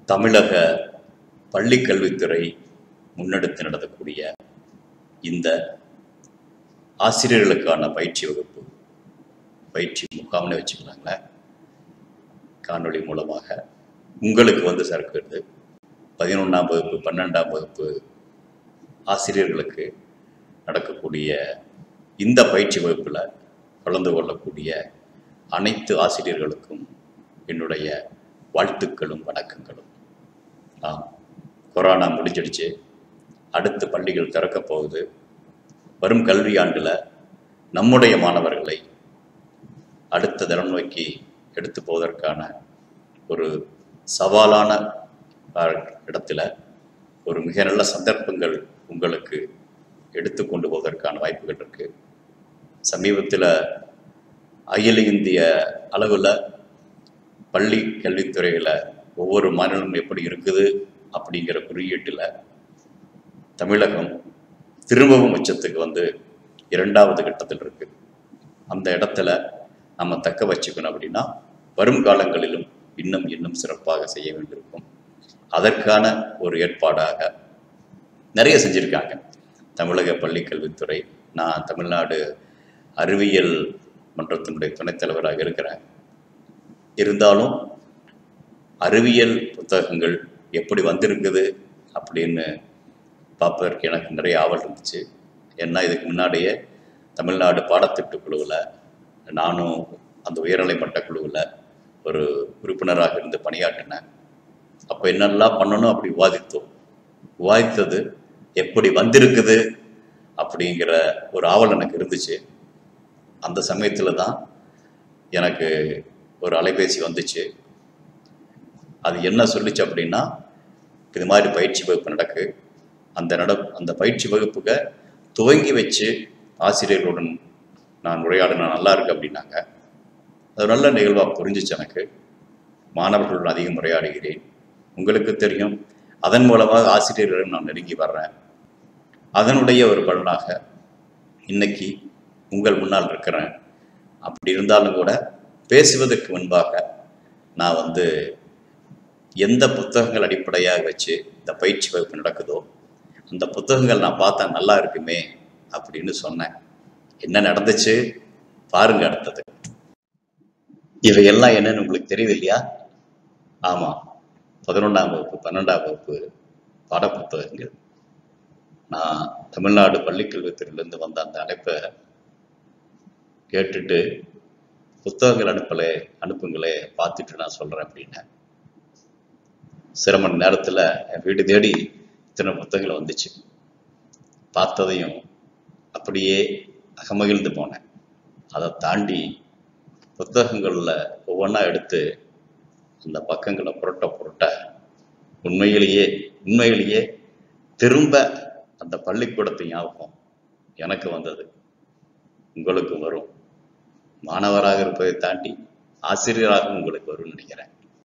தமிழக பள்ளிக் கல்வித்துறை முன்னெடுத்து நடத்தக்கூடிய இந்த ஆசிரியர்களுக்கான பயிற்சி வகுப்பு பயிற்சி முகாம்னு வச்சுக்கலாங்களேன் காணொளி மூலமாக உங்களுக்கு வந்து சேர்க்கிறது பதினொன்றாம் வகுப்பு பன்னெண்டாம் வகுப்பு ஆசிரியர்களுக்கு நடக்கக்கூடிய இந்த பயிற்சி வகுப்பில் கலந்து கொள்ளக்கூடிய அனைத்து ஆசிரியர்களுக்கும் என்னுடைய வாழ்த்துக்களும் வணக்கங்களும் ஆம் கொரோனா முடிஞ்சிடுச்சு அடுத்து பள்ளிகள் திறக்கப் போகுது வரும் கல்வியாண்டில் நம்முடைய மாணவர்களை அடுத்த தலைமுறைக்கு எடுத்து போவதற்கான ஒரு சவாலான அஹ், இடத்துல ஒரு மிக நல்ல சந்தர்ப்பங்கள் உங்களுக்கு எடுத்து கொண்டு போவதற்கான வாய்ப்புகள் இருக்கு சமீபத்தில் அகில இந்திய அளவில் பள்ளி கல்வித்துறையில் ஒவ்வொரு மாநிலமும் எப்படி இருக்குது அப்படிங்கிற குறியீட்டில் தமிழகம் திரும்பவும் உச்சத்துக்கு வந்து இரண்டாவது கட்டத்தில் இருக்கு அந்த இடத்துல நம்ம தக்க வச்சுக்கணும் அப்படின்னா வரும் காலங்களிலும் இன்னும் இன்னும் சிறப்பாக செய்ய வேண்டியிருக்கும் அதற்கான ஒரு ஏற்பாடாக நிறைய செஞ்சுருக்காங்க தமிழக பள்ளிக் கல்வித்துறை நான் தமிழ்நாடு அறிவியல் மன்றத்தினுடைய துணைத் தலைவராக இருக்கிறேன் இருந்தாலும் அறிவியல் புத்தகங்கள் எப்படி வந்திருக்குது அப்படின்னு பார்ப்பதற்கு எனக்கு நிறைய ஆவல் இருந்துச்சு ஏன்னா இதுக்கு முன்னாடியே தமிழ்நாடு பாடத்திட்ட குழுவில் நானும் அந்த உயர்நிலை மட்ட குழுவில் ஒரு உறுப்பினராக இருந்து பணியாற்றினேன் அப்போ என்னெல்லாம் பண்ணணும் அப்படி விவாதித்தோம் விவாதித்தது எப்படி வந்திருக்குது அப்படிங்கிற ஒரு ஆவல் எனக்கு இருந்துச்சு அந்த சமயத்தில் தான் எனக்கு ஒரு அலைபேசி வந்துச்சு அது என்ன சொல்லுச்சு அப்படின்னா இது மாதிரி பயிற்சி வகுப்பு நடக்கு அந்த நட அந்த பயிற்சி வகுப்புக துவங்கி வச்சு ஆசிரியர்களுடன் நான் உரையாடின நல்லா இருக்கு அப்படின்னாங்க அது நல்ல நிகழ்வாக புரிஞ்சிச்சு எனக்கு மாணவர்களுடன் அதிகம் உரையாடுகிறேன் உங்களுக்கு தெரியும் அதன் மூலமாக ஆசிரியர்களுடன் நான் நெருங்கி வர்றேன் அதனுடைய ஒரு பலனாக இன்னைக்கு உங்கள் முன்னால் இருக்கிறேன் அப்படி இருந்தாலும் கூட பேசுவதற்கு முன்பாக நான் வந்து எந்த புத்தகங்கள் அடிப்படையாக வச்சு இந்த பயிற்சி வகுப்பு நடக்குதோ அந்த புத்தகங்கள் நான் பார்த்தா நல்லா இருக்குமே அப்படின்னு சொன்னேன் என்ன நடந்துச்சு பாருங்க அடுத்தது இவையெல்லாம் என்னன்னு உங்களுக்கு தெரியுது இல்லையா ஆமாம் பதினொன்றாம் வகுப்பு பன்னெண்டாம் வகுப்பு பாடப்புத்தகங்கள் நான் தமிழ்நாடு பள்ளிக்கல்வித்துறையிலேருந்து வந்த அந்த அழைப்பை கேட்டுட்டு புத்தகங்கள் அனுப்பலே அனுப்புங்களே பார்த்துட்டு நான் சொல்கிறேன் அப்படின்னேன் சில மணி நேரத்தில் என் வீடு தேடி இத்தனை புத்தகங்கள் வந்துச்சு பார்த்ததையும் அப்படியே அகமகிழ்ந்து போனேன் அதை தாண்டி புத்தகங்களில் ஒவ்வொன்றா எடுத்து அந்த பக்கங்களை புரட்ட புரட்ட உண்மையிலேயே உண்மையிலேயே திரும்ப அந்த பள்ளிக்கூடத்து ஞாபகம் எனக்கு வந்தது உங்களுக்கு வரும் மாணவராக இருப்பதை தாண்டி ஆசிரியராக உங்களுக்கு வரும்னு நினைக்கிறேன்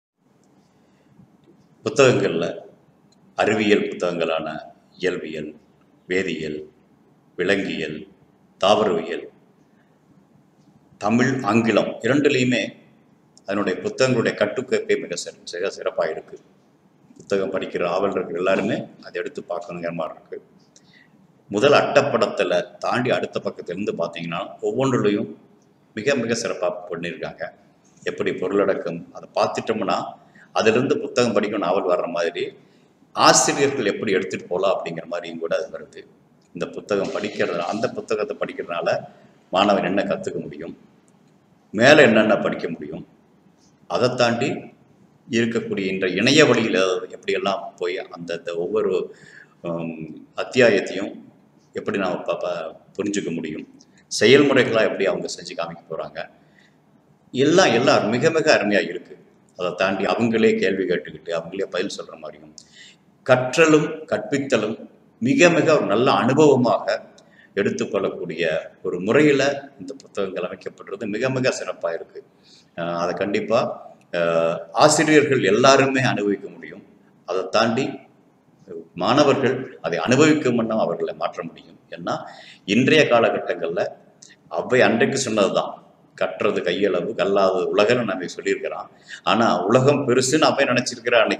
புத்தகங்களில் அறிவியல் புத்தகங்களான இயல்பியல் வேதியியல் விலங்கியல் தாவரவியல் தமிழ் ஆங்கிலம் இரண்டுலேயுமே அதனுடைய புத்தகங்களுடைய கட்டுக்கோப்பே மிக சிற மிக சிறப்பாக இருக்கு புத்தகம் படிக்கிற ஆவலர்கள் எல்லாருமே அதை எடுத்து பார்க்கணுங்கிற மாதிரி இருக்கு முதல் அட்டப்படத்தில் தாண்டி அடுத்த பக்கத்திலிருந்து பார்த்தீங்கன்னா ஒவ்வொன்றுலையும் மிக மிக சிறப்பாக பண்ணியிருக்காங்க எப்படி பொருளடக்கம் அதை பார்த்துட்டோம்னா அதிலிருந்து புத்தகம் படிக்கணும் நாவல் வர்ற மாதிரி ஆசிரியர்கள் எப்படி எடுத்துகிட்டு போகலாம் அப்படிங்கிற மாதிரியும் கூட அது வருது இந்த புத்தகம் படிக்கிறதுனால அந்த புத்தகத்தை படிக்கிறதுனால மாணவன் என்ன கற்றுக்க முடியும் மேலே என்னென்ன படிக்க முடியும் அதை தாண்டி இருக்கக்கூடிய இந்த இணைய வழியில் எப்படியெல்லாம் போய் அந்த அந்த ஒவ்வொரு ஹம், அத்தியாயத்தையும் எப்படி நாம் ப ப- புரிஞ்சுக்க முடியும் செயல்முறைகளாக எப்படி அவங்க செஞ்சு காமிக்க போகிறாங்க எல்லாம் எல்லாம் மிக மிக அருமையாக இருக்குது அதை தாண்டி அவங்களே கேள்வி கேட்டுக்கிட்டு அவங்களே பதில் சொல்கிற மாதிரியும் கற்றலும் கற்பித்தலும் மிக மிக ஒரு நல்ல அனுபவமாக எடுத்துக்கொள்ளக்கூடிய ஒரு முறையில் இந்த புத்தகங்கள் அமைக்கப்படுறது மிக மிக சிறப்பாக இருக்குது அதை கண்டிப்பாக ஆசிரியர்கள் எல்லாருமே அனுபவிக்க முடியும் அதை தாண்டி மாணவர்கள் அதை அனுபவிக்கும் வண்ணம் அவர்களை மாற்ற முடியும் ஏன்னா இன்றைய காலகட்டங்களில் அவை அன்றைக்கு சொன்னதுதான் கற்றது கையளவு கல்லாது உலகன்னு நம்ம சொல்லியிருக்கிறான் ஆனால் உலகம் பெருசுன்னு அவை நினச்சிருக்கிறா அன்னைக்கு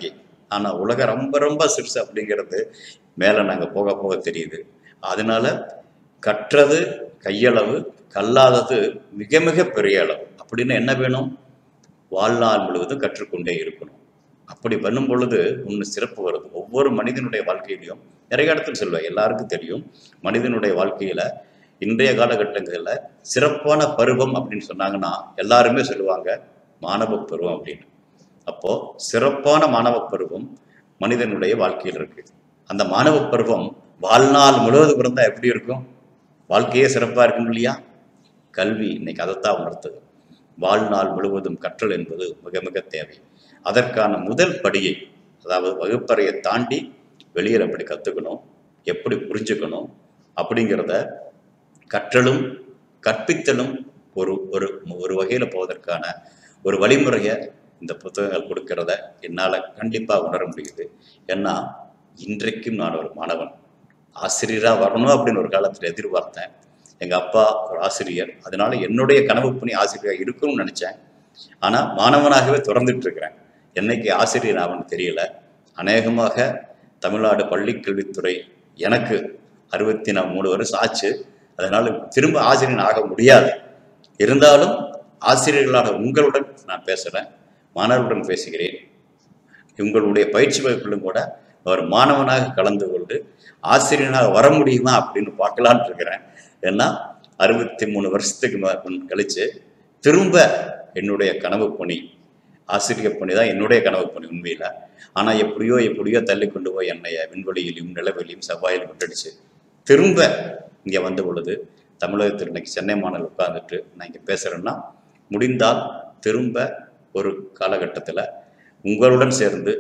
ஆனால் உலகம் ரொம்ப ரொம்ப சிறுசு அப்படிங்கிறது மேலே நாங்கள் போக போக தெரியுது அதனால கற்றது கையளவு கல்லாதது மிக மிக பெரிய அளவு அப்படின்னு என்ன வேணும் வாழ்நாள் முழுவதும் கற்றுக்கொண்டே இருக்கணும் அப்படி பண்ணும் பொழுது ஒன்று சிறப்பு வருது ஒவ்வொரு மனிதனுடைய வாழ்க்கையிலையும் நிறைய இடத்துல சொல்லுவேன் எல்லாருக்கும் தெரியும் மனிதனுடைய வாழ்க்கையில இன்றைய காலகட்டங்களில் சிறப்பான பருவம் அப்படின்னு சொன்னாங்கன்னா எல்லாருமே சொல்லுவாங்க மாணவ பருவம் அப்படின்னு அப்போ சிறப்பான மாணவ பருவம் மனிதனுடைய வாழ்க்கையில் இருக்கு அந்த மாணவ பருவம் வாழ்நாள் முழுவதும் இருந்தால் எப்படி இருக்கும் வாழ்க்கையே சிறப்பாக இருக்கும் இல்லையா கல்வி இன்னைக்கு அதைத்தான் உணர்த்துது வாழ்நாள் முழுவதும் கற்றல் என்பது மிக மிக தேவை அதற்கான முதல் படியை அதாவது வகுப்பறையை தாண்டி வெளியில் எப்படி கற்றுக்கணும் எப்படி புரிஞ்சுக்கணும் அப்படிங்கிறத கற்றலும் கற்பித்தலும் ஒரு ஒரு ஒரு வகையில் போவதற்கான ஒரு வழிமுறையை இந்த புத்தகங்கள் கொடுக்கிறத என்னால் கண்டிப்பாக உணர முடியுது ஏன்னா இன்றைக்கும் நான் ஒரு மாணவன் ஆசிரியராக வரணும் அப்படின்னு ஒரு காலத்தில் எதிர்பார்த்தேன் எங்கள் அப்பா ஒரு ஆசிரியர் அதனால என்னுடைய கனவு பணி ஆசிரியராக இருக்கணும்னு நினச்சேன் ஆனால் மாணவனாகவே தொடர்ந்துட்டு இருக்கிறேன் என்னைக்கு ஆசிரியர் ஆகும்னு தெரியல அநேகமாக தமிழ்நாடு பள்ளிக்கல்வித்துறை எனக்கு அறுபத்தி நா மூணு வருஷம் ஆச்சு அதனால திரும்ப ஆசிரியர் ஆக முடியாது இருந்தாலும் ஆசிரியர்களான உங்களுடன் நான் பேசுகிறேன் மாணவர்களுடன் பேசுகிறேன் உங்களுடைய பயிற்சி வகுப்பிலும் கூட ஒரு மாணவனாக கலந்து கொண்டு ஆசிரியனாக வர முடியுமா அப்படின்னு பார்க்கலான்னு இருக்கிறேன் ஏன்னா அறுபத்தி மூணு வருஷத்துக்கு மே- முன் கழிச்சு திரும்ப என்னுடைய கனவு பணி ஆசிரியர் பணி தான் என்னுடைய கனவு பணி உண்மையில் ஆனால் எப்படியோ எப்படியோ தள்ளி கொண்டு போய் என்னைய விண்வெளியிலும் நிலவெளியும் செவ்வாயிலும் விட்டுடுச்சு திரும்ப இங்கே வந்த பொழுது தமிழகத்தில் இன்னைக்கு சென்னை மாநிலம் உட்கார்ந்துட்டு நான் இங்கே பேசுகிறேன்னா முடிந்தால் திரும்ப ஒரு காலகட்டத்தில் உங்களுடன் சேர்ந்து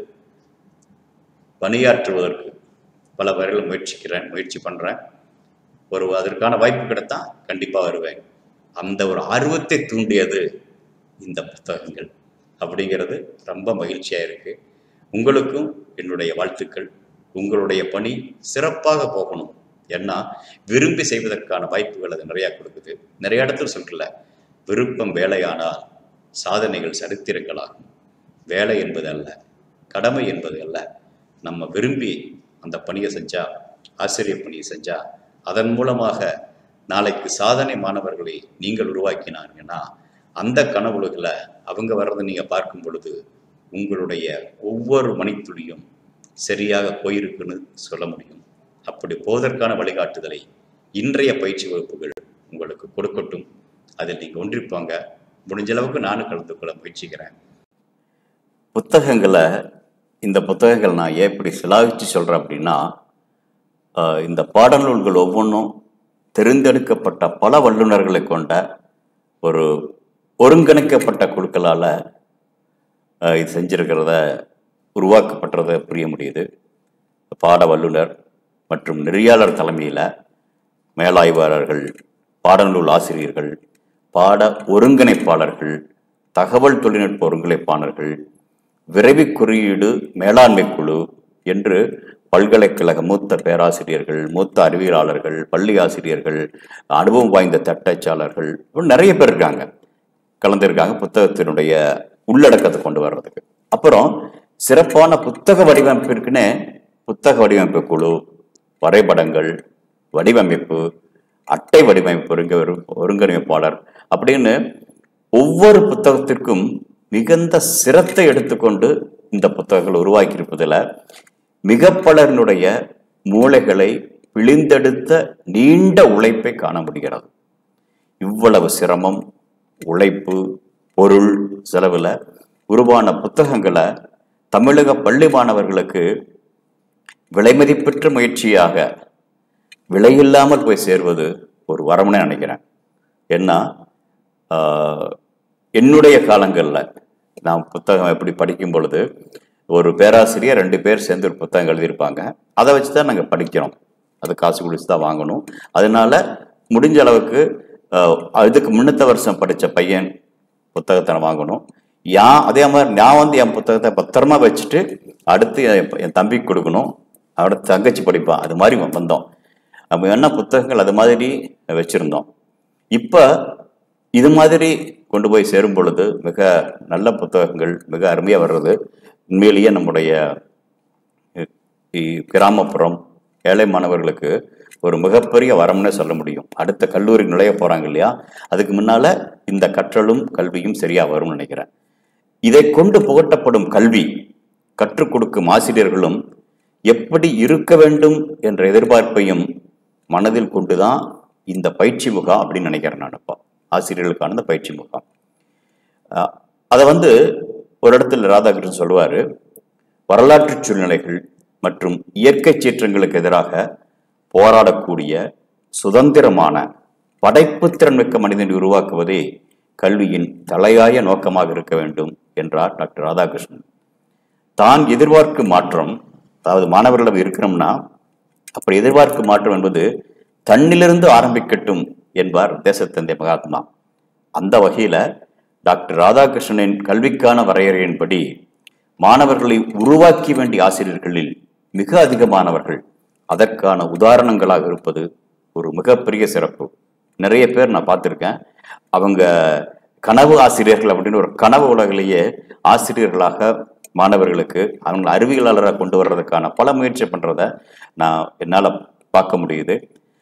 பணியாற்றுவதற்கு பல வரையில் முயற்சிக்கிறேன் முயற்சி பண்ணுறேன் ஒரு அதற்கான வாய்ப்பு கிடைத்தா கண்டிப்பாக வருவேன் அந்த ஒரு ஆர்வத்தை தூண்டியது இந்த புத்தகங்கள் அப்படிங்கிறது ரொம்ப மகிழ்ச்சியாக இருக்குது உங்களுக்கும் என்னுடைய வாழ்த்துக்கள் உங்களுடைய பணி சிறப்பாக போகணும் ஏன்னா விரும்பி செய்வதற்கான வாய்ப்புகள் அது நிறையா கொடுக்குது நிறைய இடத்துல சொல்லல விருப்பம் வேலையானால் சாதனைகள் சரித்திரங்களாகும் வேலை என்பது அல்ல கடமை என்பது அல்ல நம்ம விரும்பி அந்த பணியை செஞ்சா ஆசிரியர் பணியை செஞ்சா அதன் மூலமாக நாளைக்கு சாதனை மாணவர்களை நீங்கள் உருவாக்கினாங்கன்னா அந்த கனவுகளை அவங்க வர்றதை நீங்கள் பார்க்கும் பொழுது உங்களுடைய ஒவ்வொரு மணித்துளியும் சரியாக போயிருக்குன்னு சொல்ல முடியும் அப்படி போவதற்கான வழிகாட்டுதலை இன்றைய பயிற்சி வகுப்புகள் உங்களுக்கு கொடுக்கட்டும் அதில் நீங்கள் ஒன்றிப்பாங்க முடிஞ்ச அளவுக்கு நானும் கலந்து கொள்ள முயற்சிக்கிறேன் புத்தகங்களை இந்த புத்தகங்கள் நான் ஏன் இப்படி சிலாகிச்சு சொல்கிறேன் அப்படின்னா ஆஹ் இந்த பாடநூல்கள் ஒவ்வொன்றும் தெரிந்தெடுக்கப்பட்ட பல வல்லுநர்களை கொண்ட ஒரு ஒருங்கிணைக்கப்பட்ட குழுக்களால் இது செஞ்சிருக்கிறத உருவாக்கப்பட்டதை புரிய முடியுது பாட வல்லுனர் மற்றும் நெறியாளர் தலைமையில் மேலாய்வாளர்கள் பாடநூல் ஆசிரியர்கள் பாட ஒருங்கிணைப்பாளர்கள் தகவல் தொழில்நுட்ப ஒருங்கிணைப்பாளர்கள் விரைவு குறியீடு மேலாண்மை குழு என்று பல்கலைக்கழக மூத்த பேராசிரியர்கள் மூத்த அறிவியலாளர்கள் பள்ளி ஆசிரியர்கள் அனுபவம் வாய்ந்த தட்டச்சாளர்கள் இப்படி நிறைய பேர் இருக்காங்க கலந்துருக்காங்க புத்தகத்தினுடைய உள்ளடக்கத்தை கொண்டு வர்றதுக்கு அப்புறம் சிறப்பான புத்தக வடிவமைப்பிற்குன்னு புத்தக வடிவமைப்பு குழு வரைபடங்கள் வடிவமைப்பு அட்டை வடிவமைப்பு ஒருங்க ஒருங்கிணைப்பாளர் அப்படின்னு ஒவ்வொரு புத்தகத்திற்கும் மிகுந்த சிரத்தை எடுத்துக்கொண்டு இந்த புத்தகங்கள் உருவாக்கியிருப்பதில் மிக பலரினுடைய மூளைகளை பிழிந்தெடுத்த நீண்ட உழைப்பை காண முடிகிறது இவ்வளவு சிரமம் உழைப்பு பொருள் செலவில் உருவான புத்தகங்களை தமிழக பள்ளி மாணவர்களுக்கு விலைமதிப்பற்ற முயற்சியாக விலையில்லாமல் போய் சேர்வது ஒரு வரம்னு நினைக்கிறேன் ஏன்னா ஆஹ், என்னுடைய காலங்களில் நான் புத்தகம் எப்படி படிக்கும் பொழுது ஒரு பேராசிரியர் ரெண்டு பேர் சேர்ந்து ஒரு புத்தகம் எழுதியிருப்பாங்க அதை வச்சு தான் நாங்கள் படிக்கிறோம் அது காசு கொடுத்து தான் வாங்கணும் அதனால முடிஞ்ச அளவுக்கு ஆஹ், இதுக்கு முன்னத்த வருஷம் படித்த பையன் புத்தகத்தை நான் வாங்கணும் யா அதே மாதிரி நான் வந்து என் புத்தகத்தை பத்திரமா வச்சுட்டு அடுத்து என் என் தம்பிக்கு கொடுக்கணும் அடுத்து தங்கச்சி படிப்பான் அது மாதிரி வந்தோம் நம்ம என்ன புத்தகங்கள் அது மாதிரி வச்சுருந்தோம் இப்போ இது மாதிரி கொண்டு போய் சேரும் பொழுது மிக நல்ல புத்தகங்கள் மிக அருமையாக வர்றது உண்மையிலேயே நம்முடைய இ- கிராமப்புறம் ஏழை மாணவர்களுக்கு ஒரு மிகப்பெரிய வரம்னே சொல்ல முடியும் அடுத்த கல்லூரி நுழைய போறாங்க இல்லையா அதுக்கு முன்னால இந்த கற்றலும் கல்வியும் சரியா வரும்னு நினைக்கிறேன் இதை கொண்டு புகட்டப்படும் கல்வி கற்றுக் கொடுக்கும் ஆசிரியர்களும் எப்படி இருக்க வேண்டும் என்ற எதிர்பார்ப்பையும் மனதில் கொண்டுதான் இந்த பயிற்சி முகாம் அப்படின்னு நினைக்கிறேன் நான் அப்போ ஆசிரியர்களுக்கான இந்த பயிற்சி முகாம் அஹ், அதை வந்து ஒரு இடத்துல ராதாகிருஷ்ணன் சொல்லுவாரு வரலாற்று சூழ்நிலைகள் மற்றும் இயற்கை சீற்றங்களுக்கு எதிராக போராடக்கூடிய சுதந்திரமான படைப்புத்திறன் மிக்க மனிதனை உருவாக்குவதே கல்வியின் தலையாய நோக்கமாக இருக்க வேண்டும் என்றார் டாக்டர் ராதாகிருஷ்ணன் தான் எதிர்பார்க்கும் மாற்றம் அதாவது மாணவர்களிடம் இருக்கிறோம்னா அப்படி எதிர்பார்க்கும் மாற்றம் என்பது தன்னிலிருந்து ஆரம்பிக்கட்டும் என்பார் தேசத்தந்தை மகாத்மா அந்த வகையில டாக்டர் ராதாகிருஷ்ணனின் கல்விக்கான வரையறையின்படி மாணவர்களை உருவாக்கி வேண்டிய ஆசிரியர்களில் மிக அதிகமானவர்கள் அதற்கான உதாரணங்களாக இருப்பது ஒரு மிகப்பெரிய சிறப்பு நிறைய பேர் நான் பார்த்துருக்கேன் அவங்க கனவு ஆசிரியர்கள் அப்படின்னு ஒரு கனவு உலகிலேயே ஆசிரியர்களாக மாணவர்களுக்கு அவங்க அறிவியலாளராக கொண்டு வர்றதுக்கான பல முயற்சி பண்றத நான் என்னால் பார்க்க முடியுது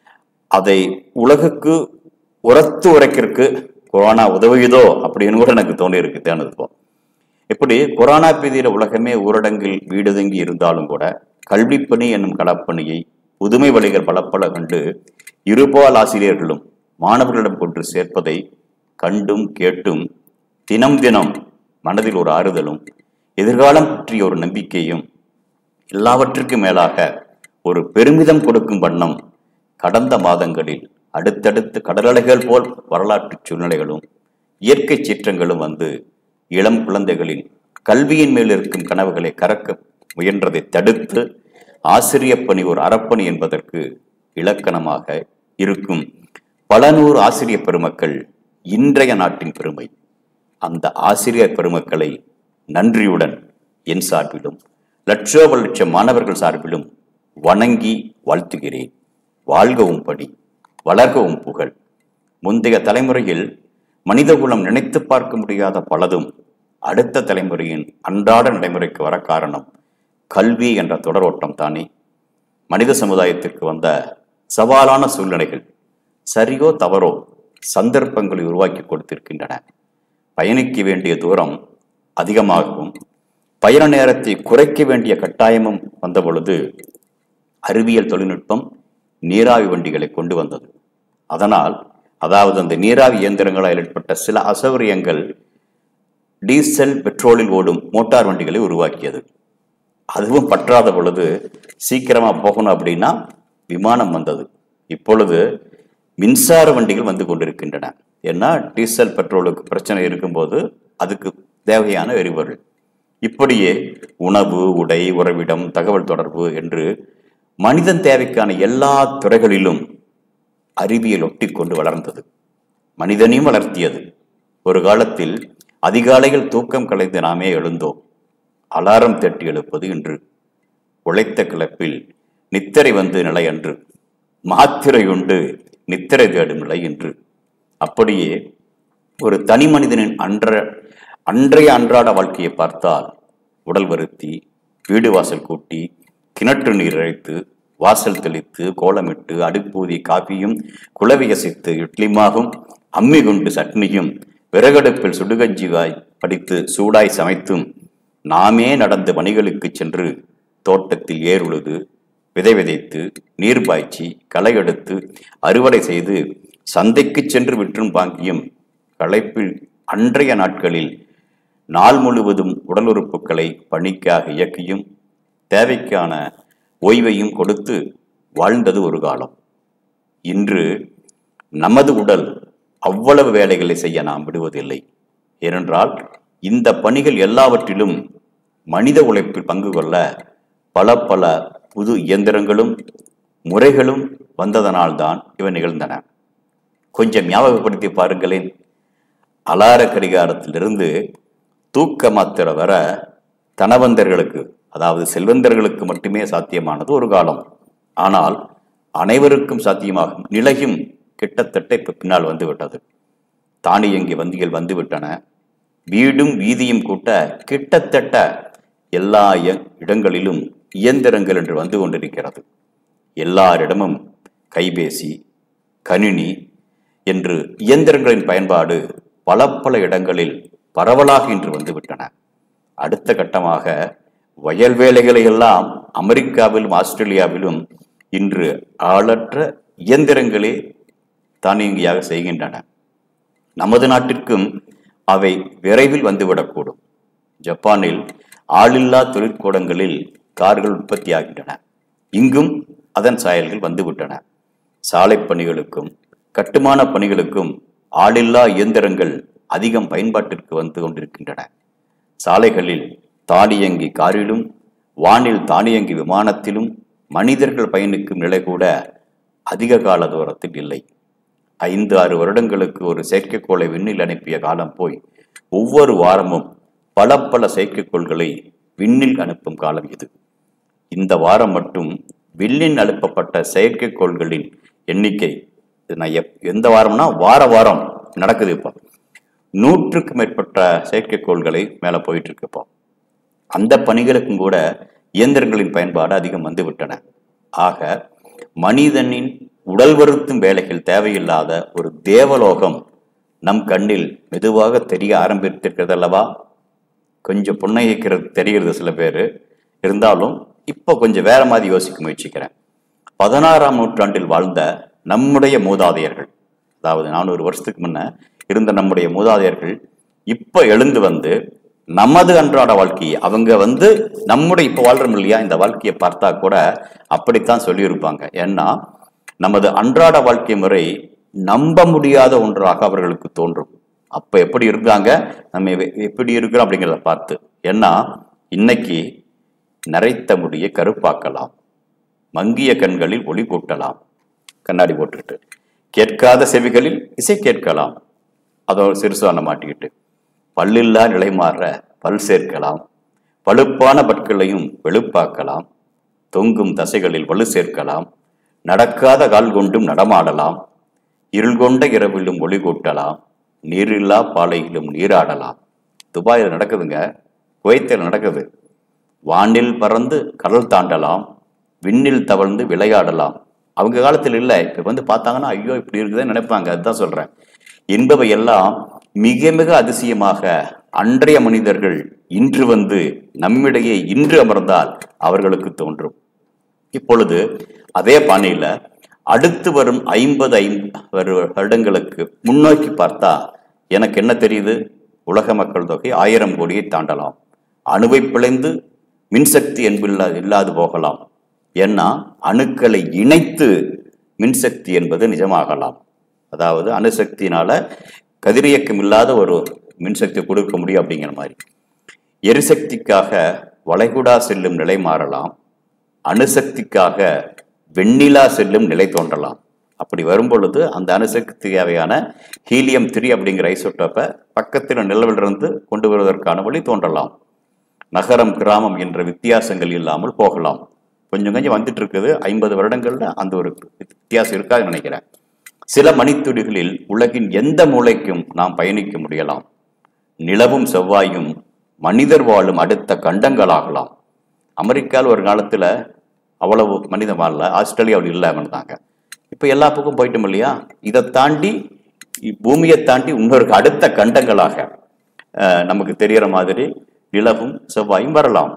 அதை உலகுக்கு உரத்து உரைக்கிறதுக்கு கொரோனா உதவுதோ அப்படின்னு கூட எனக்கு தோணி இருக்கு தேனது போ இப்படி கொரோனா பீதியில உலகமே ஊரடங்கில் வீடுதங்கி இருந்தாலும் கூட கல்விப்பணி என்னும் களப்பணியை புதுமை வழிகள் பல பல கண்டு இருபால் ஆசிரியர்களும் மாணவர்களிடம் கொண்டு சேர்ப்பதை கண்டும் கேட்டும் தினம் தினம் மனதில் ஒரு ஆறுதலும் எதிர்காலம் பற்றிய ஒரு நம்பிக்கையும் எல்லாவற்றுக்கும் மேலாக ஒரு பெருமிதம் கொடுக்கும் வண்ணம் கடந்த மாதங்களில் அடுத்தடுத்து கடலலைகள் போல் வரலாற்று சூழ்நிலைகளும் இயற்கை சீற்றங்களும் வந்து இளம் குழந்தைகளின் கல்வியின் மேல் இருக்கும் கனவுகளை கறக்க முயன்றதை தடுத்து ஆசிரியப் பணி ஒரு அறப்பணி என்பதற்கு இலக்கணமாக இருக்கும் பல நூறு ஆசிரியர் பெருமக்கள் இன்றைய நாட்டின் பெருமை அந்த ஆசிரியர் பெருமக்களை நன்றியுடன் என் சார்பிலும் லட்சோப லட்சம் மாணவர்கள் சார்பிலும் வணங்கி வாழ்த்துகிறேன் வாழ்கவும் படி வளர்கவும் புகழ் முந்தைய தலைமுறையில் மனிதகுலம் நினைத்து பார்க்க முடியாத பலதும் அடுத்த தலைமுறையின் அன்றாட நடைமுறைக்கு வர காரணம் கல்வி என்ற தொடரோட்டம் தானே மனித சமுதாயத்திற்கு வந்த சவாலான சூழ்நிலைகள் சரியோ தவறோ சந்தர்ப்பங்களை உருவாக்கி கொடுத்திருக்கின்றன பயணிக்க வேண்டிய தூரம் அதிகமாகவும் பயண நேரத்தை குறைக்க வேண்டிய கட்டாயமும் வந்த பொழுது அறிவியல் தொழில்நுட்பம் நீராவி வண்டிகளை கொண்டு வந்தது அதனால் அதாவது அந்த நீராவி இயந்திரங்களால் ஏற்பட்ட சில அசௌகரியங்கள் டீசல் பெட்ரோலில் ஓடும் மோட்டார் வண்டிகளை உருவாக்கியது அதுவும் பற்றாத பொழுது சீக்கிரமா போகணும் அப்படின்னா விமானம் வந்தது இப்பொழுது மின்சார வண்டிகள் வந்து கொண்டிருக்கின்றன ஏன்னா டீசல் பெட்ரோலுக்கு பிரச்சனை இருக்கும்போது அதுக்கு தேவையான எரிபொருள் இப்படியே உணவு உடை உறவிடம் தகவல் தொடர்பு என்று மனிதன் தேவைக்கான எல்லா துறைகளிலும் அறிவியல் ஒட்டிக்கொண்டு வளர்ந்தது மனிதனையும் வளர்த்தியது ஒரு காலத்தில் அதிகாலையில் தூக்கம் கலைந்து நாமே எழுந்தோம் அலாரம் தட்டி எழுப்பது இன்று உழைத்த கிளப்பில் நித்திரை வந்து நிலை அன்று மாத்திரை உண்டு நித்திரை தேடும் நிலை இன்று அப்படியே ஒரு தனி மனிதனின் அன்ற அன்றைய அன்றாட வாழ்க்கையை பார்த்தால் உடல் வருத்தி வீடு வாசல் கூட்டி கிணற்று நீர் இறைத்து வாசல் தெளித்து கோலமிட்டு அடுப்பூதி காப்பியும் குளவி அசைத்து இட்லிமாகும் அம்மி குண்டு சட்னியும் விறகடுப்பில் சுடுகஞ்சிவாய் படித்து சூடாய் சமைத்தும் நாமே நடந்த பணிகளுக்கு சென்று தோட்டத்தில் ஏர் உழுது விதை விதைத்து நீர் பாய்ச்சி களை எடுத்து அறுவடை செய்து சந்தைக்கு சென்று விற்றும் பாங்கியும் களைப்பில் அன்றைய நாட்களில் நாள் முழுவதும் உடல் உறுப்புகளை பணிக்காக இயக்கியும் தேவைக்கான ஓய்வையும் கொடுத்து வாழ்ந்தது ஒரு காலம் இன்று நமது உடல் அவ்வளவு வேலைகளை செய்ய நாம் விடுவதில்லை ஏனென்றால் இந்த பணிகள் எல்லாவற்றிலும் மனித உழைப்பில் பங்கு கொள்ள பல பல புது இயந்திரங்களும் முறைகளும் வந்ததனால்தான் இவை நிகழ்ந்தன கொஞ்சம் ஞாபகப்படுத்தி பாருங்களேன் அலார கடிகாரத்திலிருந்து தூக்க மாத்திரை வர தனவந்தர்களுக்கு அதாவது செல்வந்தர்களுக்கு மட்டுமே சாத்தியமானது ஒரு காலம் ஆனால் அனைவருக்கும் சாத்தியமாகும் நிலையும் கிட்டத்தட்ட இப்ப பின்னால் வந்து விட்டது தானியங்கி வந்திகள் வந்துவிட்டன வீடும் வீதியும் கூட்ட கிட்டத்தட்ட எல்லா இய- இடங்களிலும் இயந்திரங்கள் என்று வந்து கொண்டிருக்கிறது எல்லாரிடமும் கைபேசி கணினி என்று இயந்திரங்களின் பயன்பாடு பல பல இடங்களில் பரவலாக இன்று வந்துவிட்டன அடுத்த கட்டமாக வயல் வேலைகளை எல்லாம் அமெரிக்காவிலும் ஆஸ்திரேலியாவிலும் இன்று ஆளற்ற இயந்திரங்களே தானியங்கியாக செய்கின்றன நமது நாட்டிற்கும் அவை விரைவில் வந்துவிடக்கூடும் ஜப்பானில் ஆளில்லா தொழிற்கூடங்களில் கார்கள் உற்பத்தியாகின்றன இங்கும் அதன் சாயல்கள் வந்துவிட்டன சாலை பணிகளுக்கும் கட்டுமான பணிகளுக்கும் ஆளில்லா இயந்திரங்கள் அதிகம் பயன்பாட்டிற்கு வந்து கொண்டிருக்கின்றன சாலைகளில் தானியங்கி காரிலும் வானில் தானியங்கி விமானத்திலும் மனிதர்கள் பயணிக்கும் நிலை கூட அதிக கால தூரத்தில் இல்லை ஐந்து ஆறு வருடங்களுக்கு ஒரு செயற்கைக்கோளை விண்ணில் அனுப்பிய காலம் போய் ஒவ்வொரு வாரமும் பல பல செயற்கைக்கோள்களை விண்ணில் அனுப்பும் காலம் இது இந்த வாரம் மட்டும் விண்ணில் அனுப்பப்பட்ட செயற்கைக்கோள்களின் எண்ணிக்கை இது நான் எப் எந்த வாரம்னா வார வாரம் நடக்குது இப்போ நூற்றுக்கும் மேற்பட்ட செயற்கைக்கோள்களை மேலே போயிட்டு இருக்கு இப்போ அந்த பணிகளுக்கும் கூட இயந்திரங்களின் பயன்பாடு அதிகம் வந்துவிட்டன ஆக மனிதனின் உடல் வருத்தும் வேலைகள் தேவையில்லாத ஒரு தேவலோகம் நம் கண்ணில் மெதுவாக தெரிய ஆரம்பித்திருக்கிறது அல்லவா கொஞ்சம் புன்னகைக்கிறது தெரிகிறது சில பேர் இருந்தாலும் இப்போ கொஞ்சம் வேற மாதிரி யோசிக்க முயற்சிக்கிறேன் பதினாறாம் நூற்றாண்டில் வாழ்ந்த நம்முடைய மூதாதையர்கள் அதாவது நானூறு வருஷத்துக்கு முன்ன இருந்த நம்முடைய மூதாதையர்கள் இப்போ எழுந்து வந்து நமது அன்றாட வாழ்க்கையை அவங்க வந்து நம்முடைய இப்போ வாழ்றோம் இல்லையா இந்த வாழ்க்கையை பார்த்தா கூட அப்படித்தான் சொல்லியிருப்பாங்க ஏன்னா நமது அன்றாட வாழ்க்கை முறை நம்ப முடியாத ஒன்றாக அவர்களுக்கு தோன்றும் அப்ப எப்படி இருந்தாங்க நம்ம எ- எப்படி இருக்கிறோம் அப்படிங்கிறத பார்த்து ஏன்னா இன்னைக்கு நரைத்த முடியை கருப்பாக்கலாம் மங்கிய கண்களில் ஒளி கூட்டலாம் கண்ணாடி போட்டுக்கிட்டு கேட்காத செவிகளில் இசை கேட்கலாம் அதோட சிறுசான மாட்டிக்கிட்டு பல்லில்லா நிலை மாற பல் சேர்க்கலாம் பழுப்பான பற்களையும் வெளுப்பாக்கலாம் தொங்கும் தசைகளில் வலு சேர்க்கலாம் நடக்காத கால் கொண்டும் நடமாடலாம் இருள் கொண்ட இரவிலும் ஒளி கூட்டலாம் நீரில்லா பாலையிலும் நீராடலாம் துபாயில் நடக்குதுங்க குவைத்தில் நடக்குது வானில் பறந்து கடல் தாண்டலாம் விண்ணில் தவழ்ந்து விளையாடலாம் அவங்க காலத்தில் இல்லை இப்ப வந்து பார்த்தாங்கன்னா ஐயோ இப்படி இருக்குதுன்னு நினைப்பாங்க அதுதான் சொல்றேன் என்பவை எல்லாம் மிக மிக அதிசயமாக அன்றைய மனிதர்கள் இன்று வந்து நம்மிடையே இன்று அமர்ந்தால் அவர்களுக்கு தோன்றும் இப்பொழுது அதே பாணியில அடுத்து வரும் ஐம்பது ஐம்பது வருடங்களுக்கு முன்னோக்கி பார்த்தா எனக்கு என்ன தெரியுது உலக மக்கள் தொகை ஆயிரம் கோடியை தாண்டலாம் அணுவை பிழைந்து மின்சக்தி என்பில்லா இல்லாது போகலாம் ஏன்னா அணுக்களை இணைத்து மின்சக்தி என்பது நிஜமாகலாம் அதாவது அணுசக்தியினால கதிரியக்கம் இல்லாத ஒரு மின்சக்தி கொடுக்க முடியும் அப்படிங்கிற மாதிரி எரிசக்திக்காக வளைகுடா செல்லும் நிலை மாறலாம் அணுசக்திக்காக வெண்ணிலா செல்லும் நிலை தோன்றலாம் அப்படி வரும் பொழுது அந்த அணுசக்தி தேவையான ஹீலியம் த்ரீ அப்படிங்கிற ஐசோட்டோப்பை பக்கத்தில் நிலவிலிருந்து கொண்டு வருவதற்கான வழி தோன்றலாம் நகரம் கிராமம் என்ற வித்தியாசங்கள் இல்லாமல் போகலாம் கொஞ்சம் கொஞ்சம் வந்துட்டு இருக்குது ஐம்பது வருடங்கள்ல அந்த ஒரு வித்தியாசம் இருக்காது நினைக்கிறேன் சில மணித்துளிகளில் உலகின் எந்த மூலைக்கும் நாம் பயணிக்க முடியலாம் நிலவும் செவ்வாயும் மனிதர் வாழும் அடுத்த கண்டங்களாகலாம் அமெரிக்காவில் ஒரு காலத்துல அவ்வளவு மனிதன் வாழல ஆஸ்திரேலியாவில் இல்லை இருந்தாங்க இப்போ எல்லா பக்கம் போயிட்டோம் இல்லையா இதை தாண்டி இ- பூமியை தாண்டி இன்னொரு அடுத்த கண்டங்களாக அஹ், நமக்கு தெரியற மாதிரி நிலவும் செவ்வாயும் வரலாம்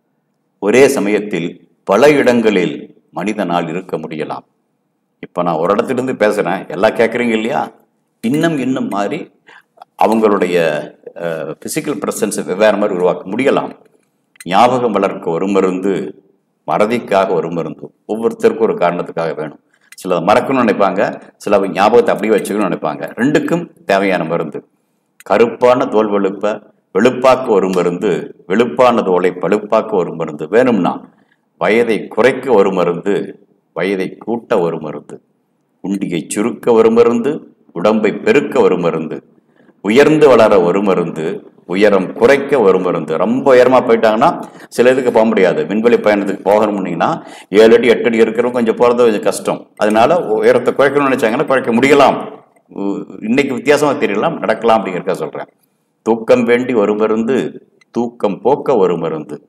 ஒரே சமயத்தில் பல இடங்களில் மனிதனால் இருக்க முடியலாம் இப்போ நான் ஒரு இடத்துலேருந்து பேசுகிறேன் எல்லாம் கேட்குறீங்க இல்லையா இன்னும் இன்னும் மாதிரி அவங்களுடைய ஃபிசிக்கல் ப்ரெசன்ஸை வெவ்வேறு மாதிரி உருவாக்க முடியலாம் ஞாபகம் வளர்க்க ஒரு மருந்து மறதிக்காக ஒரு மருந்து ஒவ்வொருத்தருக்கும் ஒரு காரணத்துக்காக வேணும் சில மறக்கணும்னு நினைப்பாங்க சில ஞாபகத்தை அப்படியே வச்சுக்கணும்னு நினைப்பாங்க ரெண்டுக்கும் தேவையான மருந்து கருப்பான தோல் வெளுப்ப வெளுப்பாக்க ஒரு மருந்து வெளுப்பான தோலை பழுப்பாக்க ஒரு மருந்து வேணும்னா வயதை குறைக்க ஒரு மருந்து வயதை கூட்ட ஒரு மருந்து உண்டியை சுருக்க ஒரு மருந்து உடம்பை பெருக்க ஒரு மருந்து உயர்ந்து வளர ஒரு மருந்து உயரம் குறைக்க ஒரு மருந்து ரொம்ப உயரமா போயிட்டாங்கன்னா சில இதுக்கு போக முடியாது விண்வெளி பயணத்துக்கு போகணும்னீங்கன்னா ஏழு அடி எட்டு அடி இருக்கிறவங்க கொஞ்சம் போறது கொஞ்சம் கஷ்டம் அதனால உயரத்தை குறைக்கணும்னு நினைச்சாங்கன்னா குறைக்க முடியலாம் உ- இன்னைக்கு வித்தியாசமா தெரியலாம் நடக்கலாம் அப்படிங்கிறத சொல்றேன் தூக்கம் வேண்டி ஒரு மருந்து தூக்கம் போக்க ஒரு மருந்து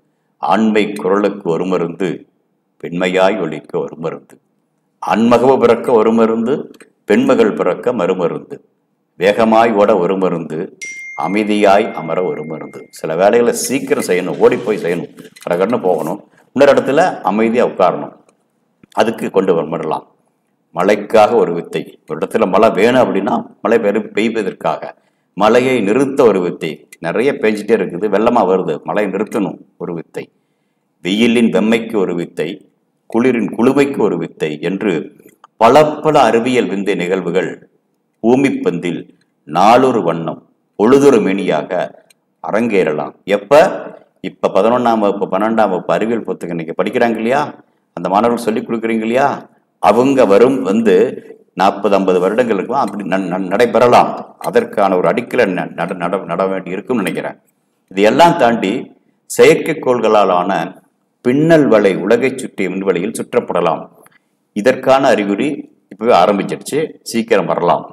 ஆண்மை குரலுக்கு ஒரு மருந்து பெண்மையாய் ஒழிக்க ஒரு மருந்து ஆண்மகவு பிறக்க ஒரு மருந்து பெண்மகள் பிறக்க மறுமருந்து வேகமாய் ஓட ஒரு மருந்து அமைதியாய் அமர ஒரு மருந்து சில வேலைகளை சீக்கிரம் செய்யணும் ஓடி போய் செய்யணும் கடகடன்னு போகணும் இன்னொரு இடத்துல அமைதியாக உட்காரணும் அதுக்கு கொண்டு வரலாம் மழைக்காக ஒரு வித்தை ஒரு இடத்துல மழை வேணும் அப்படின்னா மழை பெரு பெய்வதற்காக மழையை நிறுத்த ஒரு வித்தை நிறைய பெஞ்சிட்டே இருக்குது வெள்ளமாக வருது மழையை நிறுத்தணும் ஒரு வித்தை வெயிலின் வெம்மைக்கு ஒரு வித்தை குளிரின் குளுமைக்கு ஒரு வித்தை என்று பல பல அறிவியல் விந்தை நிகழ்வுகள் பூமிப்பந்தில் நாளொரு வண்ணம் பொழுதொரு மேனியாக அரங்கேறலாம் எப்ப இப்ப பதினொன்னாம் வகுப்பு பன்னெண்டாம் வகுப்பு அறிவியல் புத்தகம் இன்னைக்கு படிக்கிறாங்க இல்லையா அந்த மாணவர்கள் சொல்லிக் கொடுக்குறீங்க இல்லையா அவங்க வரும் வந்து நாற்பது ஐம்பது வருடங்களுக்கும் அப்படி ந- ந- நடைபெறலாம் அதற்கான ஒரு அடிக்கல ந- நட நட நட வேண்டி இருக்கும்னு நினைக்கிறேன் இது எல்லாம் தாண்டி செயற்கைக்கோள்களாலான பின்னல் வலை உலகை சுற்றிய விண்வெளியில் சுற்றப்படலாம் இதற்கான அறிகுறி இப்பவே ஆரம்பிச்சிடுச்சு சீக்கிரம் வரலாம்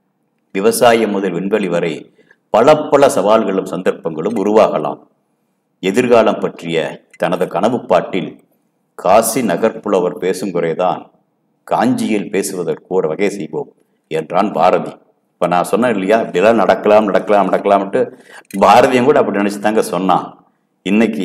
விவசாயம் முதல் விண்வெளி வரை பல பல சவால்களும் சந்தர்ப்பங்களும் உருவாகலாம் எதிர்காலம் பற்றிய தனது கனவுப்பாட்டில் காசி நகர்ப்புலவர் பேசும் குறைதான் காஞ்சியில் பேசுவதற்கு ஒரு வகை செய்வோம் என்றான் பாரதி இப்ப நான் சொன்னேன் இல்லையா இப்படிலாம் நடக்கலாம் நடக்கலாம் நடக்கலாம்ட்டு பாரதியும் கூட அப்படி நினைச்சு தாங்க சொன்னான் இன்னைக்கு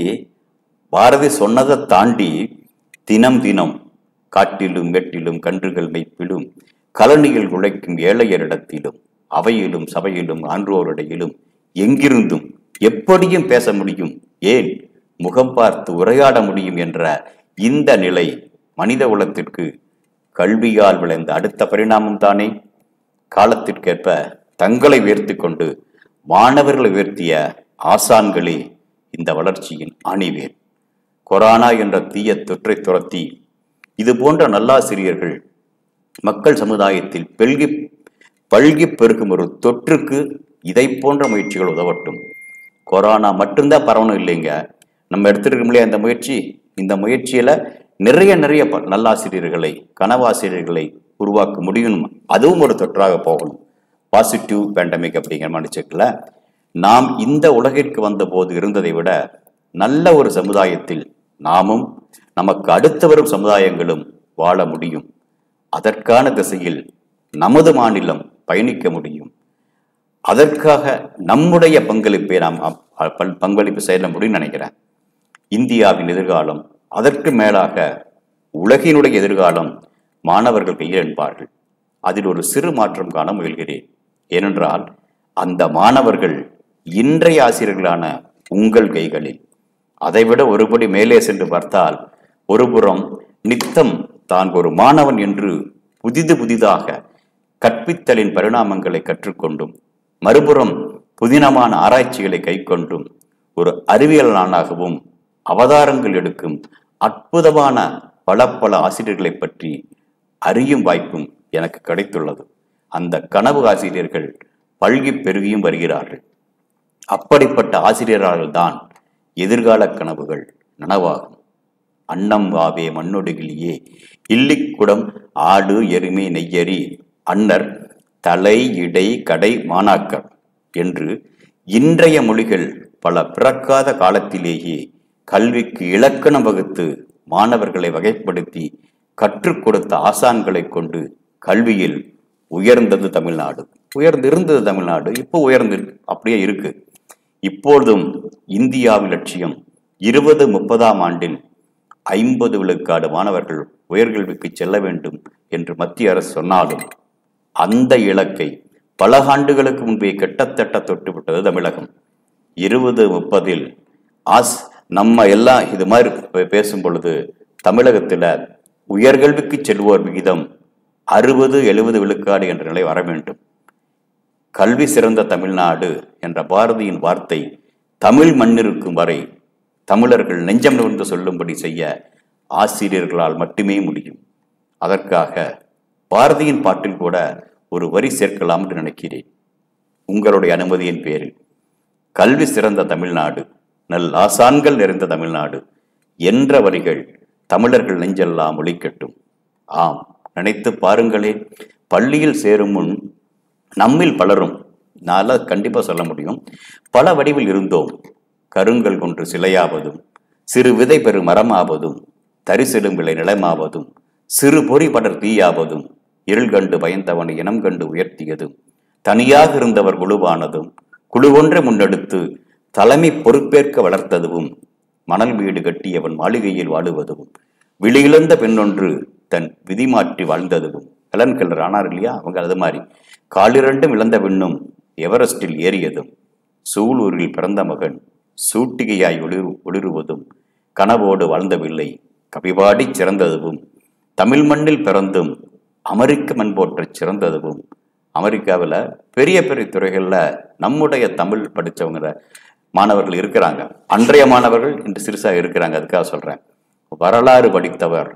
பாரதி சொன்னதை தாண்டி தினம் தினம் காட்டிலும் வெட்டிலும் கன்றுகள் மெய்ப்பிலும் கலனியில் உழைக்கும் ஏழையரிடத்திலும் அவையிலும் சபையிலும் ஆன்றோரிடையிலும் எங்கிருந்தும் எப்படியும் பேச முடியும் ஏன் முகம் பார்த்து உரையாட முடியும் என்ற இந்த நிலை மனித குலத்திற்கு கல்வியால் விளைந்த அடுத்த பரிணாமம் தானே காலத்திற்கேற்ப தங்களை உயர்த்தி கொண்டு மாணவர்களை உயர்த்திய ஆசான்களே இந்த வளர்ச்சியின் அணிவேர் கொரோனா என்ற தீய தொற்றை துரத்தி இது போன்ற நல்லாசிரியர்கள் மக்கள் சமுதாயத்தில் பெல்கி பல்கி பெருக்கும் ஒரு தொற்றுக்கு இதை போன்ற முயற்சிகள் உதவட்டும் கொரோனா மட்டும்தான் பரவணும் இல்லைங்க நம்ம எடுத்துருக்கோம் இல்லையா இந்த முயற்சி இந்த முயற்சியில நிறைய நிறைய ப- நல்லாசிரியர்களை கனவாசிரியர்களை உருவாக்க முடியும் அதுவும் ஒரு தொற்றாக போகணும் பாசிட்டிவ் பேண்டமிக் அப்படிங்கிற மாதிரி செக்கில் நாம் இந்த உலகிற்கு வந்தபோது இருந்ததை விட நல்ல ஒரு சமுதாயத்தில் நாமும் நமக்கு அடுத்து வரும் சமுதாயங்களும் வாழ முடியும் அதற்கான திசையில் நமது மாநிலம் பயணிக்க முடியும் அதற்காக நம்முடைய பங்களிப்பை நாம் அப்- ப- பங்களிப்பு செய்ய முடியும்னு நினைக்கிறேன் இந்தியாவின் எதிர்காலம் அதற்கு மேலாக உலகினுடைய எதிர்காலம் மாணவர்கள் கையில் என்பார்கள் அதில் ஒரு சிறு மாற்றம் காண முயல்கிறேன் ஏனென்றால் அந்த மாணவர்கள் இன்றைய ஆசிரியர்களான உங்கள் கைகளில் அதைவிட ஒருபடி மேலே சென்று பார்த்தால் ஒருபுறம் நித்தம் தான் ஒரு மாணவன் என்று புதிது புதிதாக கற்பித்தலின் பரிணாமங்களை கற்றுக்கொண்டும் மறுபுறம் புதினமான ஆராய்ச்சிகளை கைக்கொண்டும் ஒரு அறிவியலானாகவும் அவதாரங்கள் எடுக்கும் அற்புதமான பல பல ஆசிரியர்களைப் பற்றி அறியும் வாய்ப்பும் எனக்கு கிடைத்துள்ளது அந்த கனவு ஆசிரியர்கள் பல்கி பெருகியும் வருகிறார்கள் அப்படிப்பட்ட ஆசிரியர்கள் தான் எதிர்கால கனவுகள் நனவாகும் அன்னம் வாவே மண்ணொடுகிலியே இல்லிக்குடம் ஆடு எருமை நெய்யரி அன்னர் தலை இடை கடை மாணாக்கர் என்று இன்றைய மொழிகள் பல பிறக்காத காலத்திலேயே கல்விக்கு இலக்கணம் வகுத்து மாணவர்களை வகைப்படுத்தி கற்றுக் கொடுத்த ஆசான்களை கொண்டு கல்வியில் உயர்ந்தது தமிழ்நாடு உயர்ந்திருந்தது தமிழ்நாடு இப்போ உயர்ந்து அப்படியே இருக்கு இப்பொழுதும் இந்தியாவின் லட்சியம் இருபது முப்பதாம் ஆண்டில் ஐம்பது விழுக்காடு மாணவர்கள் உயர்கல்விக்கு செல்ல வேண்டும் என்று மத்திய அரசு சொன்னாலும் அந்த இலக்கை பல ஆண்டுகளுக்கு முன்பே கிட்டத்தட்ட தொட்டுவிட்டது தமிழகம் இருபது முப்பதில் ஆஸ் நம்ம எல்லாம் இது மாதிரி பே- பேசும் பொழுது தமிழகத்துல உயர்கல்விக்கு செல்வோர் விகிதம் அறுபது எழுபது விழுக்காடு என்ற நிலை வர வேண்டும் கல்வி சிறந்த தமிழ்நாடு என்ற பாரதியின் வார்த்தை தமிழ் மண்ணிருக்கும் வரை தமிழர்கள் நெஞ்சம் நிமிர்ந்து சொல்லும்படி செய்ய ஆசிரியர்களால் மட்டுமே முடியும் அதற்காக பாரதியின் பாட்டில் கூட ஒரு வரி சேர்க்கலாம் என்று நினைக்கிறேன் உங்களுடைய அனுமதியின் பேரில் கல்வி சிறந்த தமிழ்நாடு நல் ஆசான்கள் நிறைந்த தமிழ்நாடு என்ற வரிகள் தமிழர்கள் நெஞ்செல்லாம் ஒழிக்கட்டும் ஆம் நினைத்து பாருங்களே பள்ளியில் சேரும் முன் நம்மில் பலரும் நான்லாம் கண்டிப்பா சொல்ல முடியும் பல வடிவில் இருந்தோம் கருங்கல் கொன்று சிலையாவதும் சிறு விதை பெறு மரமாவதும் தரிசிடும் விளை நிலமாவதும் சிறு பொறி படர் தீயாவதும் இருள் கண்டு பயந்தவனை இனம் கண்டு உயர்த்தியதும் தனியாக இருந்தவர் குழுவானதும் குழு ஒன்றை முன்னெடுத்து தலைமை பொறுப்பேற்க வளர்த்ததும் மணல் வீடு கட்டியவன் மாளிகையில் வாழுவதும் விழியிழந்த பெண்ணொன்று தன் விதி மாற்றி வாழ்ந்ததும் ஹெலன் கெல்லர் ஆனார் இல்லையா அவங்க அது மாதிரி காலிரண்டும் இழந்த பெண்ணும் எவரெஸ்டில் ஏறியதும் சூலூரில் பிறந்த மகன் சூட்டிகையாய் ஒளிரு ஒளிருவதும் கனவோடு வாழ்ந்தவில்லை கவிபாடிச் சிறந்ததுவும் தமிழ் மண்ணில் பிறந்தும் அமெரிக்க மண் போற்றச் சிறந்ததுவும் அமெரிக்காவில் பெரிய பெரிய துறைகளில் நம்முடைய தமிழ் படித்தவங்க மாணவர்கள் இருக்கிறாங்க அன்றைய மாணவர்கள் இன்று சிறுசாக இருக்கிறாங்க அதுக்காக சொல்கிறேன் வரலாறு படித்தவர்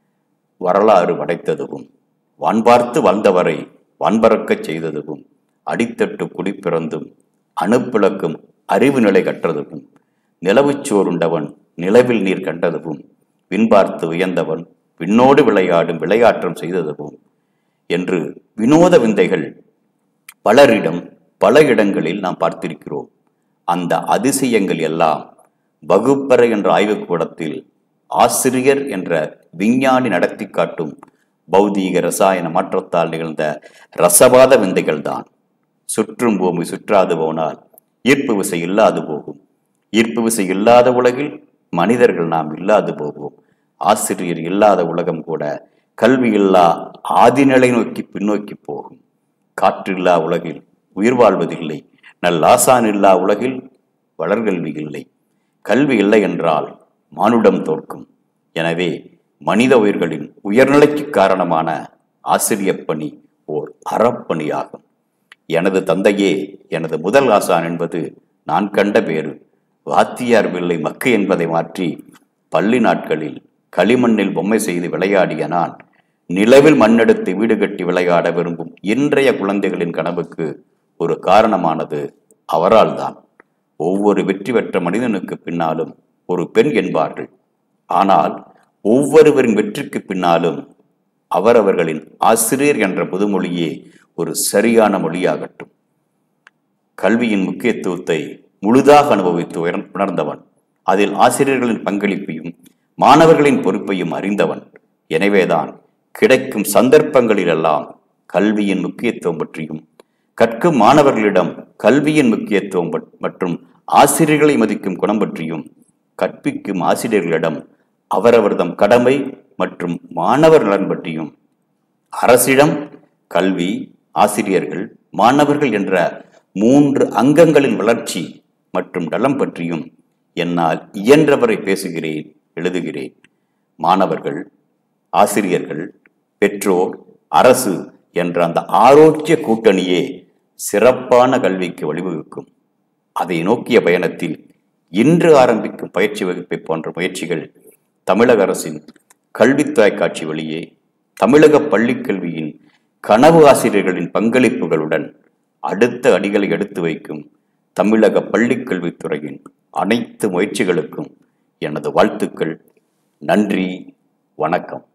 வரலாறு படைத்ததுவும் வான்பார்த்து வாழ்ந்தவரை வான்பறக்கச் செய்ததுவும் அடித்தட்டு குடிப்பிறந்தும் அணுப்பிளக்கும் அறிவு நிலை கற்றதுவும் நிலவுச்சோருண்டவன் நிலவில் நீர் கண்டதுவும் விண்பார்த்து உயர்ந்தவன் விண்ணோடு விளையாடும் விளையாட்டம் செய்ததுவும் என்று வினோத விந்தைகள் பலரிடம் பல இடங்களில் நாம் பார்த்திருக்கிறோம் அந்த அதிசயங்கள் எல்லாம் வகுப்பறை என்ற ஆய்வுக்கூடத்தில் ஆசிரியர் என்ற விஞ்ஞானி நடத்தி காட்டும் பௌதீக ரசாயன மாற்றத்தால் நிகழ்ந்த ரசவாத விந்தைகள் தான் சுற்றும் பூமி சுற்றாது போனால் ஈர்ப்பு விசை இல்லாது போகும் ஈர்ப்பு விசை இல்லாத உலகில் மனிதர்கள் நாம் இல்லாது போவோம் ஆசிரியர் இல்லாத உலகம் கூட கல்வி இல்லா ஆதிநிலை நோக்கி பின்னோக்கி போகும் காற்றில்லா உலகில் உயிர் வாழ்வதில்லை நல்லாசான் இல்லா உலகில் வளர்கல்வி இல்லை கல்வி இல்லை என்றால் மானுடம் தோற்கும் எனவே மனித உயிர்களின் உயர்நிலைக்கு காரணமான ஆசிரியப் பணி ஓர் அறப்பணியாகும் எனது தந்தையே எனது முதல் ஆசான் என்பது நான் கண்ட பேரு வாத்தியார் வில்லை மக்கு என்பதை மாற்றி பள்ளி நாட்களில் களிமண்ணில் பொம்மை செய்து விளையாடிய நான் நிலவில் மண்ணெடுத்து வீடு கட்டி விளையாட விரும்பும் இன்றைய குழந்தைகளின் கனவுக்கு ஒரு காரணமானது அவரால் தான் ஒவ்வொரு வெற்றி பெற்ற மனிதனுக்கு பின்னாலும் ஒரு பெண் என்பார்கள் ஆனால் ஒவ்வொருவரின் வெற்றிக்கு பின்னாலும் அவரவர்களின் ஆசிரியர் என்ற புதுமொழியே ஒரு சரியான மொழியாகட்டும் கல்வியின் முக்கியத்துவத்தை முழுதாக அனுபவித்து உயர்- உணர்ந்தவன் அதில் ஆசிரியர்களின் பங்களிப்பையும் மாணவர்களின் பொறுப்பையும் அறிந்தவன் எனவேதான் கிடைக்கும் சந்தர்ப்பங்களிலெல்லாம் கல்வியின் முக்கியத்துவம் பற்றியும் கற்கும் மாணவர்களிடம் கல்வியின் முக்கியத்துவம் பட்- மற்றும் ஆசிரியர்களை மதிக்கும் குணம் பற்றியும் கற்பிக்கும் ஆசிரியர்களிடம் அவரவர்தம் கடமை மற்றும் மாணவர் நலன் பற்றியும் அரசிடம் கல்வி ஆசிரியர்கள் மாணவர்கள் என்ற மூன்று அங்கங்களின் வளர்ச்சி மற்றும் நலம் பற்றியும் என்னால் இயன்றவரை பேசுகிறேன் எழுதுகிறேன் மாணவர்கள் ஆசிரியர்கள் பெற்றோர் அரசு என்ற அந்த ஆரோக்கிய கூட்டணியே சிறப்பான கல்விக்கு வழிவகுக்கும் அதை நோக்கிய பயணத்தில் இன்று ஆரம்பிக்கும் பயிற்சி வகுப்பை போன்ற முயற்சிகள் தமிழக அரசின் கல்வித் தொலைக்காட்சி வழியே தமிழக பள்ளிக் கல்வியின் கனவு ஆசிரியர்களின் பங்களிப்புகளுடன் அடுத்த அடிகளை எடுத்து வைக்கும் தமிழக பள்ளிக் கல்வித்துறையின் அனைத்து முயற்சிகளுக்கும் எனது வாழ்த்துக்கள் நன்றி வணக்கம்